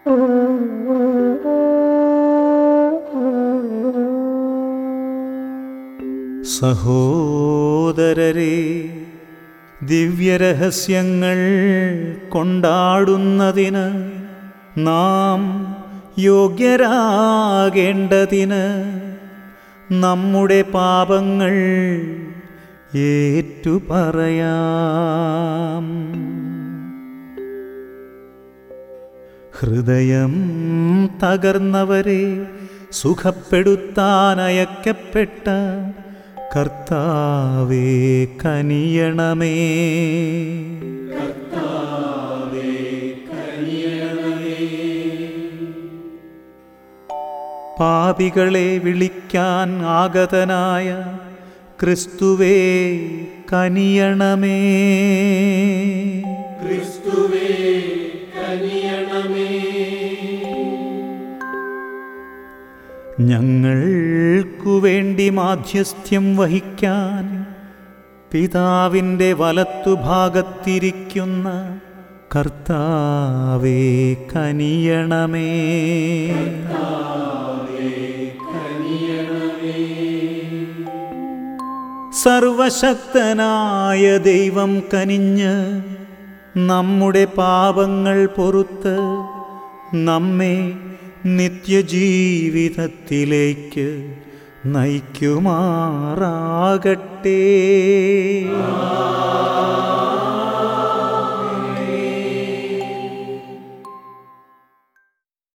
സഹോദരരെ ദിവ്യരഹസ്യങ്ങൾ കൊണ്ടാടുന്നതിന് നാം യോഗ്യരാകേണ്ടതിന് നമ്മുടെ പാപങ്ങൾ ഏറ്റുപറയാം ഹൃദയം തകർന്നവരെ സുഖപ്പെടുത്താൻ അയക്കപ്പെട്ട കർത്താവേ കനിയണമേ പാപികളെ വിളിക്കാൻ ആഗതനായ ക്രിസ്തുവേ കനിയണമേ ഞങ്ങൾക്കു വേണ്ടി മാധ്യസ്ഥ്യം വഹിക്കാൻ പിതാവിൻ്റെ വലത്തുഭാഗത്തിരിക്കുന്ന കർത്താവേ കനിയണമേ സർവശക്തനായ ദൈവം കനിഞ്ഞ് നമ്മുടെ പാപങ്ങൾ പൊറുത്ത് നമ്മെ നിത്യജീവിതത്തിലേക്ക് നയിക്കുമാറാകട്ടെ